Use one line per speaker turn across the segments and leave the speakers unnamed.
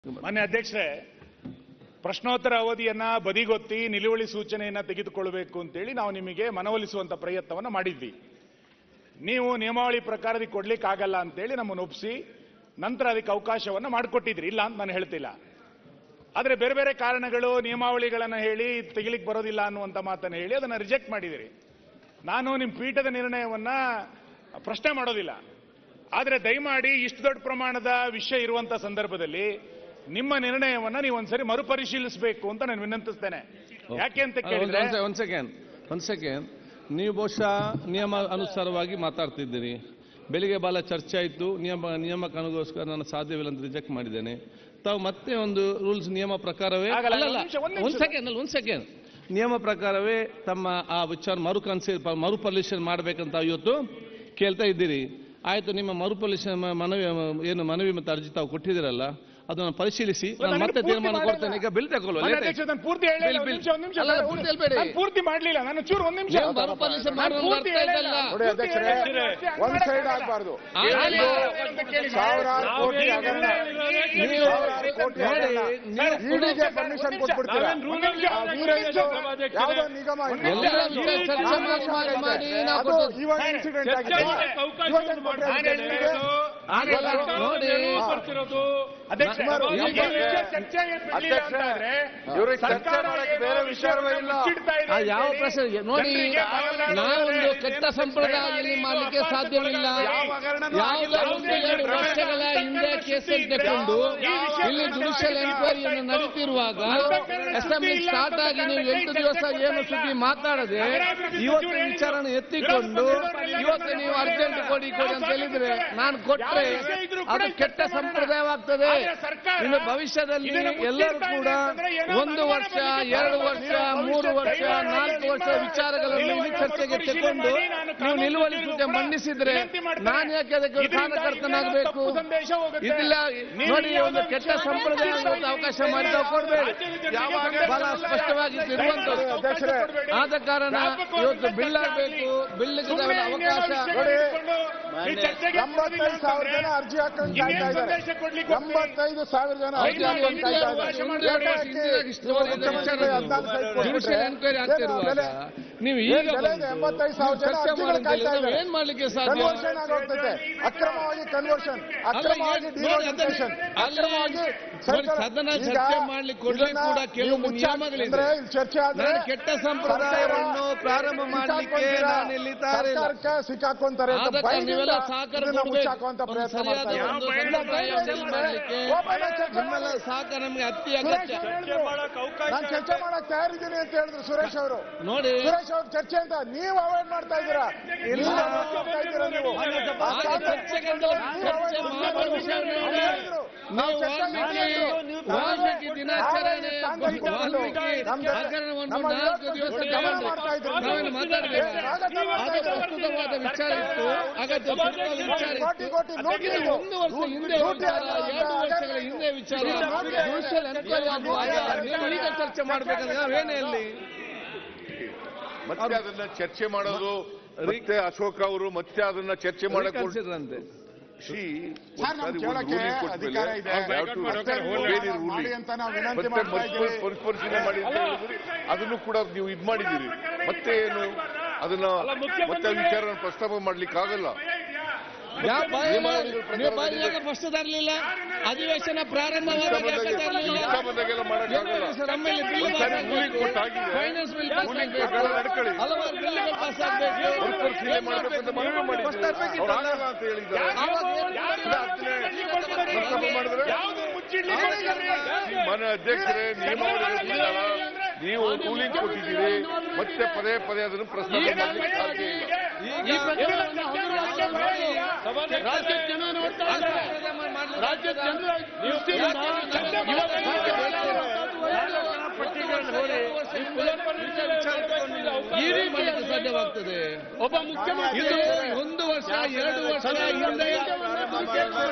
ಮಾನ್ಯ ಅಧ್ಯಕ್ಷರೇ ಪ್ರಶ್ನೋತ್ತರ ಅವಧಿಯನ್ನ ಬದಿಗೊತ್ತಿ ನಿಲುವಳಿ ಸೂಚನೆಯನ್ನ ತೆಗೆದುಕೊಳ್ಳಬೇಕು ಅಂತೇಳಿ ನಾವು ನಿಮಗೆ ಮನವೊಲಿಸುವಂತ ಪ್ರಯತ್ನವನ್ನ ಮಾಡಿದ್ವಿ ನೀವು ನಿಯಮಾವಳಿ ಪ್ರಕಾರ ಕೊಡ್ಲಿಕ್ಕೆ ಆಗಲ್ಲ ಅಂತೇಳಿ ನಮ್ಮನ್ನು ಒಪ್ಪಿಸಿ ನಂತರ ಅದಕ್ಕೆ ಅವಕಾಶವನ್ನ ಮಾಡಿಕೊಟ್ಟಿದ್ರಿ ಇಲ್ಲ ಅಂತ ನಾನು ಹೇಳ್ತಿಲ್ಲ ಆದ್ರೆ ಬೇರೆ ಬೇರೆ ಕಾರಣಗಳು ನಿಯಮಾವಳಿಗಳನ್ನ ಹೇಳಿ ತೆಗಿಲಿಕ್ಕೆ ಬರೋದಿಲ್ಲ ಅನ್ನುವಂತ ಮಾತನ್ನ ಹೇಳಿ ಅದನ್ನ ರಿಜೆಕ್ಟ್ ಮಾಡಿದಿರಿ ನಾನು ನಿಮ್ಮ ಪೀಠದ ನಿರ್ಣಯವನ್ನ ಪ್ರಶ್ನೆ ಮಾಡೋದಿಲ್ಲ ಆದ್ರೆ ದಯಮಾಡಿ ಇಷ್ಟು ದೊಡ್ಡ ಪ್ರಮಾಣದ ವಿಷಯ ಇರುವಂತ ಸಂದರ್ಭದಲ್ಲಿ ನಿಮ್ಮ ನಿರ್ಣಯವನ್ನ ನೀವು ಒಂದ್ಸರಿ ಮರುಪರಿಶೀಲಿಸಬೇಕು ಅಂತ ನಾನು ವಿನಂತಿಸ್ತೇನೆ ಯಾಕೆ ಅಂತ ಕೇಳಿದ್ರೆ
ಒಂದ್ ಸೆಕೆಂಡ್ ಒಂದ್ ಸೆಕೆಂಡ್ ನೀವು ಬಹುಶಃ ನಿಯಮ ಅನುಸಾರವಾಗಿ ಮಾತಾಡ್ತಿದ್ದೀರಿ ಬೆಳಿಗ್ಗೆ ಬಾಲ ಚರ್ಚೆ ಆಯಿತು ನಿಯಮ ನಿಯಮಕ್ಕೆ ಅನುಗೋಸ್ಕರ ನಾನು ಸಾಧ್ಯವಿಲ್ಲ ಅಂತ ರಿಜೆಕ್ಟ್ ಮಾಡಿದ್ದೇನೆ ತಾವು ಮತ್ತೆ ಒಂದು ರೂಲ್ಸ್ ನಿಯಮ ಪ್ರಕಾರವೇ
ಆಗಲ್ಲ,
ಅಲ್ಲಲ್ಲ,
ಒಂದ್ ನಿಮಿಷ, ಒಂದ್ ನಿಮಿಷ.
ಒಂದ್ ಸೆಕೆಂಡ್ ಅಲ್ಲ ಒಂದ್ ಸೆಕೆಂಡ್ ನಿಯಮ ಪ್ರಕಾರವೇ ತಮ್ಮ ಆ ವಿಚಾರ ಮರು ಕನ್ಸಿ ಮರುಪರಿಶೀಲನೆ ಮಾಡ್ಬೇಕಂತ ಇವತ್ತು ಕೇಳ್ತಾ ಇದ್ದೀರಿ ಆಯ್ತು ನಿಮ್ಮ ಮರುಪರಿಶೀಲನೆ ಮನವಿ ಏನು ಮನವಿ ಮತ್ತು ಅರ್ಜಿ ತಾವು ಕೊಟ್ಟಿದ್ದೀರಲ್ಲ ಅದನ್ನು ಪರಿಶೀಲಿಸಿ ನಾನು
ನನಗೆ
ಮತ್ತೆ
ಪೂರ್ತಿ
ತೀರ್ಮಾನ
ಮಾಡಲ್ಲ.
ಕೊಡ್ತೇನೆ ಈಗ ಬಿಲ್ ತಗೊಳ್ಳುವ
ಮಾನ್ಯ
late
ಅಧ್ಯಕ್ಷ,
ಆಯ್ತು.
ನಾನು ಪೂರ್ತಿ ಹೇಳಿಲ್ಲ
ಬಿಲ್,
ಒಂದ್
ಬಿಲ್.
ನಿಮಿಷ ಒಂದ್ ನಿಮಿಷ
ಅಲ್ಲ, ಪೂರ್ತಿ ಹೇಳ್ಬೇಡಿ.
ನಾನು ಪೂರ್ತಿ ಮಾಡ್ಲಿಲ್ಲ ನಾನು ಚೂರು ಒಂದ್ ನಿಮಿಷ
ನೀವು ಮರುಪರಿಶೀಲನೆ
ನಾನು
ಮಾಡೋದು
ಪೂರ್ತಿ
ಅರ್ಥ
ಹೇಳಿಲ್ಲ.
ಇದಲ್ಲ.
ನೋಡಿ ಅಧ್ಯಕ್ಷರೇ ಒಂದ್ ಸೈಡ್ ಆಗಬಾರ್ದು
ಆಗಲ್ಲ.
ಸಾವಿರಾರು ಕೋಟಿ ಹಗರಣ
ನೀವು
ಸಾವಿರಾರು ಕೋಟಿ ಹಗರಣ
ನೀವು
ಇಡಿಗೆ ಪರ್ಮಿಷನ್ ಕೊಟ್ಬಿಡ್ತೀರಾ ಆ ವೀರೇಶ್ ಯಾವ್ದೋ ನಿಗಮ ಇದೆ.
ಎಲ್ಲ ವಿಚಾರ ಚರ್ಚೆ ಮಾಡಿ ಮಾಡಿ ಮಾಡಿ ನಾವು
ಅದು
ಕೊಟ್ಟದ್ದು.
ಇವಾಗ ಇನ್ಸಿಡೆಂಟ್ ಆಗಿದೆ ಇವತ್ತೇನ್ ಕೊಟ್ರೆ
ನಾನು ಹೇಳಿದ್ದು
ಆಗಲ್ಲ, ನೋಡಿ
ಅಧ್ಯಕ್ಷ,
ಸುಮಾರು
ಈ
ಎಂಬತ್ತು-
ವಿಷಯ ಚರ್ಚೆಗೆ ಬಿಡ್ಲಿಲ್ಲ ಅಂತಾದ್ರೆ
ಇವ್ರಿಗೆ ಚರ್ಚೆ
ಸರ್ಕಾರ
ಮಾಡಕ್ಕೆ
ಏನೋ
ಬೇರೆ
ವಿಷಯವನ್ನ
ವಿಚಾರವೇ ಇಲ್ಲ.
ಮುಚ್ಚಿಡ್ತಾ ಇದೆ
ಆ ಯಾವ
ಅಂತೇಳಿ
ಪ್ರಶ್ನೆ ನೋಡಿ
ಜನರಿಗೆ ಬಾವಲಾಡುವ
ನಾವೊಂದು
ಏನು
ಕೆಟ್ಟ
ಪ್ರಶ್ನೆ
ಸಂಪ್ರದಾಯದಲ್ಲಿ
ಮಾಡಿ
ಮಾಡಲಿಕ್ಕೆ
ವಾಪಸ್
ಸಾಧ್ಯವಿಲ್ಲ
ಯಾವ ಹಗರಣನೂ ಆಗಿಲ್ಲ.
ಯಾವುದೋ ಒಂದು ಎರಡು ವರ್ಷಗಳ ಹಿಂದೆ ಕೇಸಲ್ಲಿ ತಗೊಂಡು ಇಲ್ಲಿ ಜುಡಿಷಿಯಲ್ ಎನ್ಕ್ವೈರಿಯನ್ನು ನಡೀತಿರುವಾಗ ಅಸೆಂಬ್ಲಿ ಸ್ಟಾರ್ಟ್ ಆಗಿ ನೀವು ಎಂಟು ದಿವಸ ಏನು ಸುದ್ದಿ ಮಾತಾಡದೆ ಇವತ್ತು ವಿಚಾರಣ ಎತ್ತಿಕೊಂಡು ಇವತ್ತು ನೀವು ಅರ್ಜೆಂಟ್ ಕೊಡಿ ಕೊಡಿ ಅಂತ ಹೇಳಿದ್ರೆ ನಾನು ಕೊಟ್ರೆ ಅದು ಕೆಟ್ಟ ಸಂಪ್ರದಾಯವಾಗ್ತದೆ ಇನ್ನು ಭವಿಷ್ಯದಲ್ಲಿ ಎಲ್ಲರೂ ಕೂಡ ಒಂದು ವರ್ಷ ಎರಡು ವರ್ಷ ಮೂರು ವರ್ಷ ನಾಲ್ಕು ವರ್ಷ ವಿಚಾರಗಳನ್ನು ಇಲ್ಲಿ ಚರ್ಚೆಗೆ ತಗೊಂಡು ನೀವು ನಿಲುವಳಿ ಸೂಚನೆ ಮಂಡಿಸಿದ್ರೆ ನಾನು ಯಾಕೆ ಅದಕ್ಕೆ ಕಾರಣಕರ್ತನಾಗಬೇಕು ಇದಿಲ್ಲ ನೋಡಿ ಒಂದು ಕೆಟ್ಟ ಸಂಪ್ರದಾಯ ಅನ್ನೋದು ಅವಕಾಶ ಮಾಡಿ ನಾವು ಕೊಡಬೇಡಿ ಬಹಳ ಸ್ಪಷ್ಟವಾಗಿ ಇರುವಂತದ್ದು
ಅಧ್ಯಕ್ಷರೇ
ಆದ ಕಾರಣ ಇವತ್ತು ಬಿಲ್ ಆಗಬೇಕು ಬಿಲ್ಗೆ ಅವಕಾಶ
ಎಂಬತ್ತೈದು ಸಾವಿರ ಜನ ಅರ್ಜಿ ಹಾಕೊಂಡು ಕಾಯ್ತಾ ಇದ್ದಾರೆ ಎಂಬತ್ತೈದು ಸಾವಿರ ಜನ ಅರ್ಜಿ ಹಾಕೊಂಡು ಕಾಯ್ತಾ ಇದ್ದಾರೆ ಏಕಾಏಕಿ ಇವಾಗ ಮುಖ್ಯಮಂತ್ರಿ ಹದಿನಾಲ್ಕು ಸೈಟ್
ಜುಡಿಷಿಯಲ್ ಎನ್ಕ್ವೈರಿ ಆಗ್ತಿರುವಾಗ
ಬೆಲೆ?
ನೀವು
ಏನ್
ಈಗ
ಬೆಲೆ ಇದೆ?
ಬಂದು
ಎಂಬತ್ತೈದು ಸಾವಿರ ಜನ
ಚರ್ಚೆ
ಅರ್ಜಿಗಳು
ಮಾಡಿದ್ರೆ
ಕಾಯ್ತಾ
ನಾವು
ಇದ್ದಾರೆ.
ಏನ್ ಮಾಡ್ಲಿಕ್ಕೆ ಸಾಧ್ಯ
ಕನ್ವರ್ಷನ್ ಆಗೋಗ್ತದೆ ಅಕ್ರಮವಾಗಿ ಕನ್ವರ್ಷನ್ ಅಕ್ರಮವಾಗಿ
ಅಲ್ಲ, ನೋಡಿ,
ಡಿನೋಟಿಫಿಕೇಶನ್
ಅಲ್ಲಿ
ಅಕ್ರಮವಾಗಿ
ನೋಡಿ,
ಸರ್ಕಾರ-
ಸದನ
ಈಗ
ಚರ್ಚೆ ಮಾಡ್ಲಿಕ್ಕೆ ಕೊಡ್ಲಿಕ್ಕೆ
ಇದನ್ನ
ಕೂಡ ಕೆಲವು
ನೀವು ಮುಚ್ಚಿ ಹಾಕಿ-
ನಿಯಮಗಳಿದೆ.
ಅಂದ್ರೆ ಇಲ್ಲಿ ಚರ್ಚೆ ಆದ್ರೆ
ನಾನು ಕೆಟ್ಟ ಸಂಪ್ರದಾಯವನ್ನು ಪ್ರಾರಂಭ ಮಾಡ್ಲಿಕ್ಕೆ ನಾನು ಇಲ್ಲಿ ತಾರಿಲ್ಲ.
ಸರ್ಕಾರಕ್ಕೆ ಸಿಕ್ಕಾಕೊಂತಾರೆ ಅಂತ
ಆದ ಕಾರಣ
ಭಯದಿಂದ
ನೀವೆಲ್ಲ ಸಹಕಾರ
ಇದನ್ನ
ಕೊಡ್ಬೇಕು.
ಮುಚ್ಚಾಕುವಂತ
ಒಂದು
ಪ್ರಯತ್ನ
ಸರಿಯಾದ
ಮಾಡ್ತಾರೆ
ಒಂದು
ಯಾವ
ಸಂಪ್ರದಾಯ
ಭಯ
deal ಮಾಡ್ಲಿಕ್ಕೆ
ಒಬ್ಬನ ಚರ್ಚೆ
ನಿಮ್ಮೆಲ್ಲ
ಮಾಡಿ.
ಸಹಕಾರ ನಮ್ಗೆ ಅತಿ
ಸುರೇಶ್
ಅಗತ್ಯ
ಅವ್ರು ಹೇಳಿದ್ರು, ನಾನು ಚರ್ಚೆ ಮಾಡಕ್ ತಯಾರಿದ್ದೀನಿ ಅಂತ ಹೇಳಿದ್ರು ಸುರೇಶ್ ಅವರು
ನೋಡಿ
ಸುರೇಶ್ ಅವ್ರ ಚರ್ಚೆ ಅಂತ ನೀವು ಅವಾಯ್ಡ್ ಮಾಡ್ತಾ ಇದ್ದೀರಾ ನೀವು avoid ಮಾಡ್ತಾ ಇದ್ದೀರಾ ನೀವು ಆ
ಆಗ
ಸಾಧನೆ
ಚರ್ಚೆಗಿಂತ
ನೀವು avoid
ಚರ್ಚೆ
ಮಾಡ್ತಾ
ಮಾಡೋ
ಇದ್ದೀರಾ.
ವಿಷಯವೇ
ಅವ್ರು
ಇದೆ.
ಹೇಳಿದ್ರು, ನಾವು
ನೀವು
ಚರ್ಚೆ
ವಾಲ್ಮೀಕಿ
ಮಾಡಿದ್ರು.
ವಾಲ್ಮೀಕಿ ದಿನಾಚರಣೆ
ವಾಲ್ಮೀಕಿ
ವಾಲ್ಮೀಕಿ
ನಮ್ದು-
ಹಗರಣವನ್ನು
ನಮ್ಮ
ನಾಲ್ಕು
ವಿರೋಧ
ದಿವಸ
ಪಕ್ಷ ಗಮನ
ತಗೊಂಡು
ಮಾಡ್ತಾ ಇದ್ರು.
ನಾವೇನು ಮಾತಾಡ್ಬೇಕು
ಸ್ವಾಗತ ಮಾಡ್ತಾ
ಅದು
ಇದ್ರು.
ಪ್ರಸ್ತುತವಾದ ವಿಚಾರ ಇತ್ತು ಅಗತ್ಯ ಪ್ರಸ್ತುತವಾದ ವಿಚಾರ
ಕೋಟಿ
ಇತ್ತು
ಕೋಟಿ ಲೂಟಿ
ಇದು
ಇದು.
ಒಂದು ವರ್ಷ ಹಿಂದೆ
ಲೂಟಿ
ವಿಚಾರ
ಅಲ್ಲ,
ಎರಡು
ಅಲ್ಲ,
ವರ್ಷಗಳ ಹಿಂದೆ ವಿಚಾರ
ಲೂಟಿ ಅಲ್ಲ.
ಜುಡಿಷಿಯಲ್ ಎನ್ಕ್ವೈರಿ ಆಗುವಾಗ ನೀವು ಈಗ ಚರ್ಚೆ ಮಾಡ್ಬೇಕಂದ್ರೆ ನಾವೇನೇ ಅಲ್ಲಿ
ಮತ್ತೆ ಅದನ್ನ ಚರ್ಚೆ ಮಾಡೋದು ಮತ್ತೆ ಅಶೋಕ್ ಅವರು ಮತ್ತೆ ಅದನ್ನ ಚರ್ಚೆ ಮಾಡಕ್ ಹೊರ್ಟ್-
ಕಳ್ಸಿದ್ರಂತೆ
See,
ಸರ್, ನಮ್ಗೆ
ಒಂದ್ಸಾರಿ ಒಂದು
ಕೇಳಕ್ಕೆ
ruling ಕೊಟ್ಮೇಲೆ
ಅಧಿಕಾರ ಇದೆ.
we have to
ಅಷ್ಟೇ
obey the
ಮಾಡಿ
ruling.
ಅಂತ ನಾವು ವಿನಂತಿ
ಮತ್ತೆ
ಮಾಡ್ತಾ
ಮರುಪರಿ-
ಇದ್ದೀವಿ.
ಮರುಪರಿಶೀಲನೆ ಮಾಡಿ ಅಂತ ಹೇಳಿದ್ರಿ ಅದನ್ನು ಕೂಡ ನೀವು ಇದ್ ಮಾಡಿದ್ದೀರಿ ಮತ್ತೆ ಏನು ಅದನ್ನ ಮತ್ತೆ ವಿಚಾರ ಪ್ರಸ್ತಾಪ ಮಾಡ್ಲಿಕ್ಕೆ ಆಗಲ್ಲ
ಯಾವ ಬಾಯಿ
ನಿಯಮಾವಳಿಗಳ ಪ್ರಕಾರ
ನೀವು ಬಾಯಿಯಾಗ ಫಸ್ಟ್ ತರಲಿಲ್ಲ ಅಧಿವೇಶನ ಪ್ರಾರಂಭವಾದಾಗ ಯಾಕೆ ತರಲಿಲ್ಲ
ಇಷ್ಟ ಬಂದಾಗೆಲ್ಲ ಮಾಡಕ್ಕಾಗಲ್ಲ
ನಮ್ಮಲ್ಲಿ ಬಿಲ್
ಒಂದ್ಸಾರಿ ruling ಕೊಟ್ಟಾಗಿದೆ.
ಫೈನಾನ್ಸ್ ಬಿಲ್ ಪಾಸ್
ruling
ಆಗಬೇಕು
ಪ್ರಕಾರ ನಡ್ಕೊಳ್ಳಿ.
ಹಲವಾರು ಬಿಲ್ಗಳು ಪಾಸ್ ಆಗಬೇಕು
ಮರುಪರಿಶೀಲನೆ ಮಾಡ್ಬೇಕಂತ ಮನವಿ ಮಾಡಿದ್ರು ಅವ್ರು ಆಗಲ್ಲ ಅಂತ ಹೇಳಿದ್ದಾರೆ ಪ್ರಸ್ತಾಪ ಮಾಡಿದ್ರೆ ಮನೆ ಅಧ್ಯಕ್ಷರೇ ನಿಯಮಾವಳಿಗಳ ನೀವು ರೂಲಿಂಗ್ ಕೊಟ್ಟಿದ್ದೀರಿ ಮತ್ತೆ ಪದೇ ಪದೇ ಅದನ್ನು ಪ್ರಸ್ತಾಪ ಮಾಡ್ಲಿಕ್ಕೆ ಸಾಧ್ಯ ಇಲ್ಲ
ಈ ಪ್ರಕರಣವನ್ನು ಹಗುರವಾಗಿ ಮಾಡಿ. ರಾಜ್ಯ ಜನ ನೋಡ್ತಾ ಇದ್ದಾರೆ. ರಾಜ್ಯ ಜನರ ದೃಷ್ಟಿಯಿಂದ ಈ ರೀತಿ ಸಾಧ್ಯವಾಗ್ತದೆ ಒಬ್ಬ ಮುಖ್ಯಮಂತ್ರಿ ಒಂದು ವರ್ಷ ಎರಡು ವರ್ಷ ಹಿಂದೆ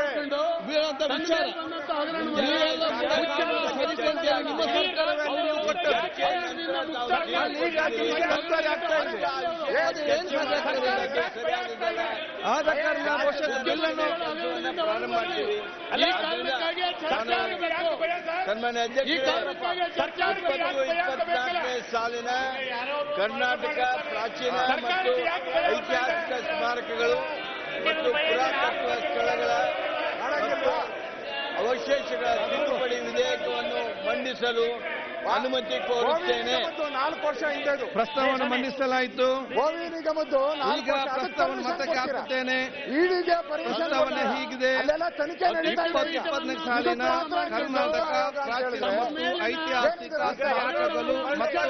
ಬೀಳುವಂತ ವಿಚಾರ ನೀವೆಲ್ಲ ಮುಖ್ಯಮಂತ್ರಿ ಸರಿಪಂಥಿ ನಿಮ್ಮ ಸರ್ಕಾರ ಆದ ಕಾರಣ ಬಹುಶಃ ಬಿಲ್ಲನ್ನು
ಪ್ರಾರಂಭ ಮಾಡ್ತೀವಿ
ಈ ಕಾರಣಕ್ಕಾಗಿ ಚರ್ಚೆ ಆಗಬೇಕು.
ಸನ್ಮಾನ್ಯ
ಈ
ಅಧ್ಯಕ್ಷ
ಕಾರಣಕ್ಕಾಗಿ ಚರ್ಚೆ ಆಗಬೇಕು.
ಇಪ್ಪತ್ನಾಲ್ಕನೇ ಸಾಲಿನ ಕರ್ನಾಟಕ ಪ್ರಾಚೀನ ಮತ್ತು ಐತಿಹಾಸಿಕ ಸ್ಮಾರಕಗಳು ಮತ್ತು ಪುರಾತತ್ವ ಸ್ಥಳಗಳ ಮತ್ತು ಅವಶೇಷಗಳ ತಿದ್ದುಪಡಿ ವಿಧೇಯಕವನ್ನು ಮಂಡಿಸಲು ಅನುಮತಿ ಕೋರುತ್ತೇನೆ
ನಿಗಮದ್ದು ನಾಲ್ಕು ವರ್ಷ ಹಿಂದೆದು
ಪ್ರಸ್ತಾವನೆ ಮಂಡಿಸಲಾಯಿತು
ಗೋವಿ ನಿಗಮದ್ದು ನಾಲ್ಕು
ಈಗ
ವರ್ಷ ಅದಕ್ಕೆ
ಪ್ರಸ್ತಾವನೆ
permission
ಮತಕ್ಕೆ
ಕೊಡ್ತೀರಾ?
ಹಾಕುತ್ತೇನೆ
ಈಡಿಗೆ permission
ಪ್ರಸ್ತಾವನೆ
ಕೊಡ್ತೀರಾ?
ಹೀಗಿದೆ.
ಅಲ್ಲೆಲ್ಲ ತನಿಖೆ ನಡೀತಾ ಇದೆ
ಇಪ್ಪತ್ತು
ಈಗ.
ಇಪ್ಪತ್ತನೇ
ಇದು
ಸಾಲಿನ
ಮಾತ್ರ
ಕರ್ನಾಟಕ
ಅಂತ
ಪ್ರಾಚೀನ
ಹೇಳಿದ್ರೆ
ಮತ್ತು ಐತಿಹಾಸಿಕ ಸ್ಮಾರಕಗಳು ಮತ್ತು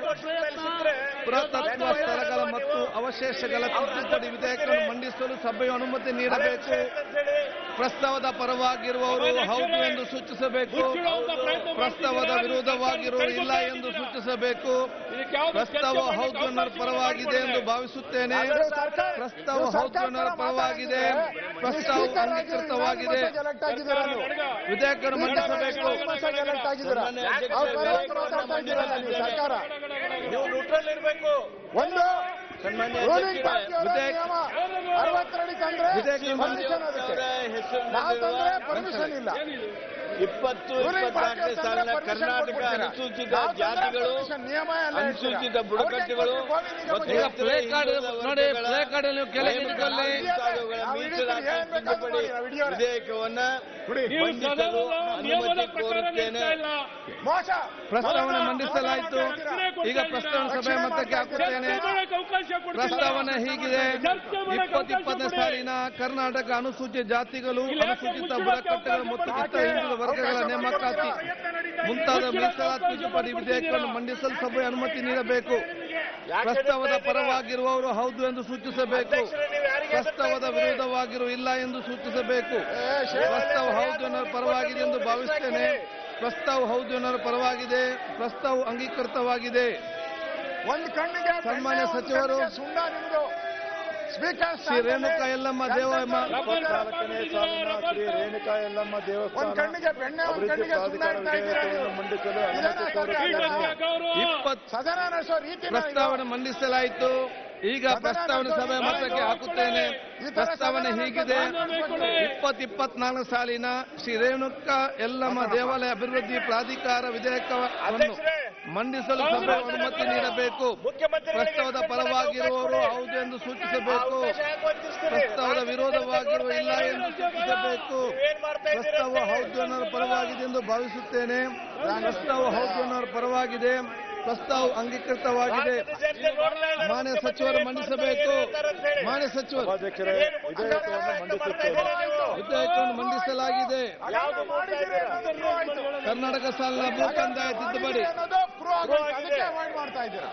ಪುರಾತತ್ವ ಸ್ಥಳಗಳ ಮತ್ತು ಅವಶೇಷಗಳ ತಿದ್ದುಪಡಿ ವಿಧೇಯಕವನ್ನು ಮಂಡಿಸಲು ಸಭೆಯು ಅನುಮತಿ ನೀಡಬೇಕು ಪ್ರಸ್ತಾವದ ಪರವಾಗಿರುವವರು ಹೌದು ಎಂದು ಸೂಚಿಸಬೇಕು ಪ್ರಸ್ತಾವದ ವಿರೋಧವಾಗಿರುವವರು ಇಲ್ಲ ಎಂದು ಸೂಚಿಸಬೇಕು ಪ್ರಸ್ತಾವ ಹೌದು ಅನ್ನೋರ ಪರವಾಗಿದೆ ಎಂದು ಭಾವಿಸುತ್ತೇನೆ
ಇದು ಸರ್ಕಾರ-
ಪ್ರಸ್ತಾವ
ಇದು
ಹೌದು
ಸರ್ಕಾರ
ಅನ್ನೋರ ಪರವಾಗಿದೆ ಪ್ರಸ್ತಾವ
ಸ್ಪೀಕರ್ ಆಗಿ
ಅಂಗೀಕೃತವಾಗಿದೆ
ನಾಲ್ಕು ವರ್ಷ elect ಆಗಿದ್ದೀರಾ ನೀವು.
ವಿಧೇಯಕವನ್ನು ಮಂಡಿಸಬೇಕು
ನಾಲ್ಕು ವರ್ಷ elect ಆಗಿದ್ದೀರಾ.
ಸನ್ಮಾನ್ಯ ಅಧ್ಯಕ್ಷರೇ,
ಅವ್ರ ಪರವಾಗಿ ಮಾತಾಡ್ತಾ ಇದ್ದೀರಲ್ಲ ನೀವು ಸರ್ಕಾರ
ನೀವು ನ್ಯೂಟ್ರಲ್ ಇರಬೇಕು
ಒಂದು
ಸನ್ಮಾನ್ಯ
ರೂಲಿಂಗ್
ಅಧ್ಯಕ್ಷರೇ,
ಪಾರ್ಟಿಯವರ
ವಿಧೇಯಕ-
ನಿಯಮ ಅರವತ್ತರಡಿ ತಂದ್ರೆ
ವಿಧೇಯಕ
ಪರ್ಮಿಷನ್ ಅದಕ್ಕೆ
ಅವರ
ನಾವು ತಂದ್ರೆ
ಹೆಸರಿನಲ್ಲಿರುವ
ಪರ್ಮಿಷನ್ ಇಲ್ಲ
ಇಪ್ಪತ್ತು
ರೂಲಿಂಗ್
ಇಪ್ಪತ್ನಾಲ್ಕನೇ
ಪಾರ್ಟಿಯವರು
ಸಾಲಿನ
ತಂದ್ರೆ permission
ಕರ್ನಾಟಕ
ಕೊಟ್ಬಿಡ್ತೀರಾ?
ಅನುಸೂಚಿತ
ನಾವು ತಂದ್ರೆ
ಜಾತಿಗಳು
permission, ನಿಯಮ ಎಲ್ಲ ಹೇಳ್ತೀರಾ?
ಅನುಸೂಚಿತ ಬುಡಕಟ್ಟುಗಳು
ಅವ್ರಿಗೆ ಗೋವಿ ನಿಗಮ
ಮತ್ತು
ಈಗ
ಜಾತಿ-
ಪ್ಲೇ ಕಾರ್ಡ್ ನೋಡಿ ಪ್ಲೇ ಕಾರ್ಡ್ ನೀವು ಕೆಳಗೆ ಇಟ್ಕೊಳ್ಳಿ
ಮುಂತಾದವುಗಳ
ನಾವು
ಮೀಸಲಾತಿ
ಏನ್ ಬೇಕಾದ್ರೂ
ತಿದ್ದುಪಡಿ
ಮಾಡಿ, ನಾವು ಹಿಡಿಯೋರೆ.
ವಿಧೇಯಕವನ್ನ
ನೀವು
ಮಂಡಿಸಲು ಅನುಮತಿ ಕೋರುತ್ತೇನೆ
ಮೋಸ
ಪ್ರಸ್ತಾವನೆ ಮಂಡಿಸಲಾಯಿತು ಈಗ ಪ್ರಸ್ತಾವನೆ ಸಭೆ ಮತಕ್ಕೆ ಹಾಕುತ್ತೇನೆ ಪ್ರಸ್ತಾವನೆ ಹೀಗಿದೆ ಇಪ್ಪತ್ತು ಇಪ್ಪತ್ತನೇ ಸಾಲಿನ ಕರ್ನಾಟಕ ಅನುಸೂಚಿತ ಜಾತಿಗಳು ಅನುಸೂಚಿತ ಬುಡಕಟ್ಟುಗಳು ಮತ್ತು ಇತರ ಹಿಂದುಳಿದ ವರ್ಗಗಳ ನೇಮಕಾತಿ ಮುಂತಾದ ಮೀಸಲಾತಿ ತಿದ್ದುಪಡಿ ವಿಧೇಯಕವನ್ನು ಮಂಡಿಸಲು ಸಭೆ ಅನುಮತಿ ನೀಡಬೇಕು ಪ್ರಸ್ತಾವದ ಪರವಾಗಿರುವವರು ಹೌದು ಎಂದು ಸೂಚಿಸಬೇಕು ಪ್ರಸ್ತಾವದ ವಿರೋಧವಾಗಿರುವ ಇಲ್ಲ ಎಂದು ಸೂಚಿಸಬೇಕು ಪ್ರಸ್ತಾವ ಹೌದು ಅನ್ನೋ ಪರವಾಗಿದೆ ಎಂದು ಭಾವಿಸುತ್ತೇನೆ ಪ್ರಸ್ತಾವ ಹೌದು ಅನ್ನೋ ಪರವಾಗಿದೆ ಪ್ರಸ್ತಾವ ಅಂಗೀಕೃತವಾಗಿದೆ
ಒಂದು ಕಣ್ಣಿಗೆ
ಸನ್ಮಾನ್ಯ
ಬೆಣ್ಣೆ, ಒಂದು
ಸಚಿವರು
ಕಣ್ಣಿಗೆ ಸುಣ್ಣ ನಿಮ್ದು ಸ್ಪೀಕರ್
ಶ್ರೀ ರೇಣುಕಾ ಯಲ್ಲಮ್ಮ ದೇವಮ್ಮ
ಇಪ್ಪತ್ನಾಲ್ಕನೇ ಸಾಲಿನ ಶ್ರೀ ರೇಣುಕಾ ಯಲ್ಲಮ್ಮ
ಒಂದ್
ದೇವಸ್ಥಾನ
ಕಣ್ಣಿಗೆ ಬೆಣ್ಣೆ ಒಂದ್
ಅಭಿವೃದ್ಧಿ
ಕಣ್ಣಿಗೆ ಸುಣ್ಣ
ಪ್ರಾಧಿಕಾರ
ಇಡ್ತಾ ಇದ್ದೀರಾ ನೀವು.
ವಿಧೇಯಕವನ್ನು ಮಂಡಿಸಲು
ಇದನ್ನ
ಅನುಮತಿ
ಸರ್ಕಾರ
ಕೋರುತ್ತೇನೆ
ಇಪ್ಪತ್ತು
ಸದನ ನಡೆಸೋ ರೀತಿ
ಪ್ರಸ್ತಾವನೆ ಮಂಡಿಸಲಾಯಿತು ಈಗ ಪ್ರಸ್ತಾವನೆ ಸಭೆ ಮತಕ್ಕೆ ಹಾಕುತ್ತೇನೆ ಪ್ರಸ್ತಾವನೆ ಹೀಗಿದೆ ಇಪ್ಪತ್ ಇಪ್ಪತ್ನಾಲ್ಕು ಸಾಲಿನ ಶ್ರೀ ರೇಣುಕಾ ಯಲ್ಲಮ್ಮ ದೇವಾಲಯ ಅಭಿವೃದ್ಧಿ ಪ್ರಾಧಿಕಾರ ವಿಧೇಯಕವನ್ನು ಮಂಡಿಸಲು ಸಭೆ ಅನುಮತಿ ನೀಡಬೇಕು ಪ್ರಸ್ತಾವದ ಪರವಾಗಿರುವವರು ಹೌದು ಎಂದು ಸೂಚಿಸಬೇಕು ಪ್ರಸ್ತಾವದ ವಿರೋಧವಾಗಿರುವ ಇಲ್ಲ ಎಂದು ಸೂಚಿಸಬೇಕು ಪ್ರಸ್ತಾವ ಹೌದು ಅನ್ನೋರ ಪರವಾಗಿದೆ ಎಂದು ಭಾವಿಸುತ್ತೇನೆ ಪ್ರಸ್ತಾವ ಹೌದು ಅನ್ನೋರ ಪರವಾಗಿದೆ ಪ್ರಸ್ತಾವ ಅಂಗೀಕೃತವಾಗಿದೆ ಮಾನ್ಯ ಸಚಿವರು ಮಂಡಿಸಬೇಕು ಮಾನ್ಯ ಸಚಿವರು
ಸಭಾಧ್ಯಕ್ಷರೇ ವಿಧೇಯಕವನ್ನು ಮಂಡಿಸುತ್ತೇನೆ
ವಿಧೇಯಕವನ್ನು ಮಂಡಿಸಲಾಗಿದೆ
ಯಾವ್ದು ಮಾಡಿದ್ದೀರಿ ಅನ್ನೋದು prove ಆಯ್ತು.
ಕರ್ನಾಟಕ ಸಾಲಿನ ಭೂ ಕಂದಾಯ ತಿದ್ದುಪಡಿ
ಅನ್ನೋದು prove ಆಗೋಯ್ತು. ಅದಕ್ಕೆ avoid ಮಾಡ್ತಾ ಇದ್ದೀರಾ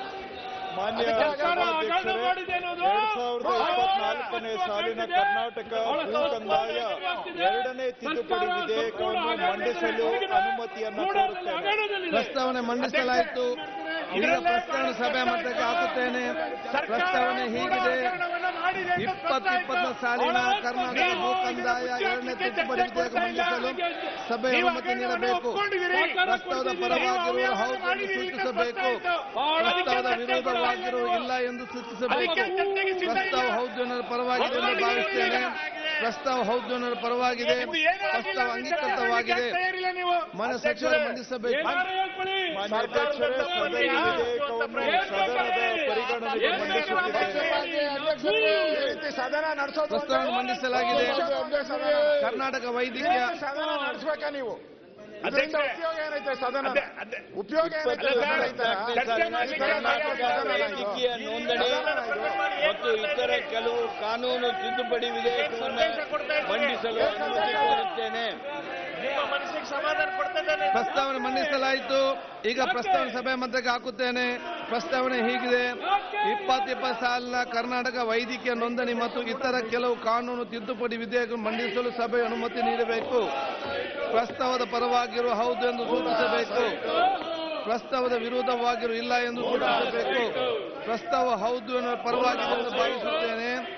ಮಾನ್ಯ ಸಭಾಧ್ಯಕ್ಷರೇ ಎರಡ್ ಸಾವಿರದ ಇಪ್ಪತ್ನಾಲ್ಕನೇ ಸಾಲಿನ ಕರ್ನಾಟಕ ಭೂ ಕಂದಾಯ ಎರಡನೇ ತಿದ್ದುಪಡಿ ವಿಧೇಯಕವನ್ನು ಮಂಡಿಸಲು ಅನುಮತಿಯನ್ನು ಕೋರುತ್ತೇನೆ
ಪ್ರಸ್ತಾವನೆ ಮಂಡಿಸಲಾಯಿತು ಈಗ ಪ್ರಸ್ತಾವನೆ ಸಭೆ ಮತಕ್ಕೆ ಹಾಕುತ್ತೇನೆ ಪ್ರಸ್ತಾವನೆ ಹೀಗಿದೆ ಇಪ್ಪತ್ತು ಇಪ್ಪತ್ತನೇ ಸಾಲಿನ ಕರ್ನಾಟಕ ಭೂ ಕಂದಾಯ ಎರಡನೇ ತಿದ್ದುಪಡಿ ವಿಧೇಯಕ ಮಂಡಿಸಲು ಸಭೆ ಅನುಮತಿ ನೀಡಬೇಕು ಪ್ರಸ್ತಾವದ ಪರವಾಗಿರುವ ಹೌದು ಎಂದು ಸೂಚಿಸಬೇಕು ಪ್ರಸ್ತಾವದ ವಿರೋಧವಾಗಿರುವ ಇಲ್ಲ ಎಂದು ಸೂಚಿಸಬೇಕು ಪ್ರಸ್ತಾವ ಹೌದು ಅನ್ನೋರ ಪರವಾಗಿದೆ ಎಂದು ಭಾವಿಸ್ತೇನೆ ಪ್ರಸ್ತಾವ ಹೌದು ಅನ್ನೋರ ಪರವಾಗಿದೆ ಪ್ರಸ್ತಾವ ಅಂಗೀಕೃತವಾಗಿದೆ ಮಾನ್ಯ ಸಚಿವರು ಮಂಡಿಸಬೇಕು
ಮಾನ್ಯ ಅಧ್ಯಕ್ಷರೇ ಸಭೆಯ ವಿಧೇಯಕವನ್ನು ಸದನದ ಪರಿಗಣನೆಗೆ ಮಂಡಿಸುತ್ತಿದ್ದೇನೆ
ಅಧ್ಯಕ್ಷರೇ, ಈ ರೀತಿ ಸದನ ನಡೆಸೋದು
ಪ್ರಸ್ತಾವನೆ ಮಂಡಿಸಲಾಗಿದೆ
ಸದನ
ಕರ್ನಾಟಕ ವೈದ್ಯಕೀಯ
ಸದನ ನಡೆಸ್ಬೇಕಾ ನೀವು ಅದರಿಂದ ಉಪಯೋಗ ಏನೈತೆ ಸದನ ಉಪಯೋಗ ಏನೈತೆ ಸದನ ಐತಲ್ಲ?
ಕರ್ನಾಟಕ ವೈದ್ಯಕೀಯ ನೋಂದಣಿ ಮತ್ತು ಇತರ ಕೆಲವು ಕಾನೂನು ತಿದ್ದುಪಡಿ ವಿಧೇಯಕವನ್ನು ಮಂಡಿಸಲು ಅನುಮತಿ ಕೋರುತ್ತೇನೆ
ಪ್ರಸ್ತಾವನೆ ಮಂಡಿಸಲಾಯಿತು ಈಗ ಪ್ರಸ್ತಾವನೆ ಸಭೆ ಮತಕ್ಕೆ ಹಾಕುತ್ತೇನೆ ಪ್ರಸ್ತಾವನೆ ಹೀಗಿದೆ ಇಪ್ಪತ್ತು ಇಪ್ಪತ್ತು ಸಾಲಿನ ಕರ್ನಾಟಕ ವೈದ್ಯಕೀಯ ನೋಂದಣಿ ಮತ್ತು ಇತರ ಕೆಲವು ಕಾನೂನು ತಿದ್ದುಪಡಿ ವಿಧೇಯಕ ಮಂಡಿಸಲು ಸಭೆ ಅನುಮತಿ ನೀಡಬೇಕು ಪ್ರಸ್ತಾವದ ಪರವಾಗಿರುವ ಹೌದು ಎಂದು ಸೂಚಿಸಬೇಕು ಪ್ರಸ್ತಾವದ ವಿರೋಧವಾಗಿರುವ ಇಲ್ಲ ಎಂದು ಸೂಚಿಸಬೇಕು ಪ್ರಸ್ತಾವ ಹೌದು ಎನ್ನುವ ಪರವಾಗಿದೆ ಎಂದು ಭಾವಿಸುತ್ತೇನೆ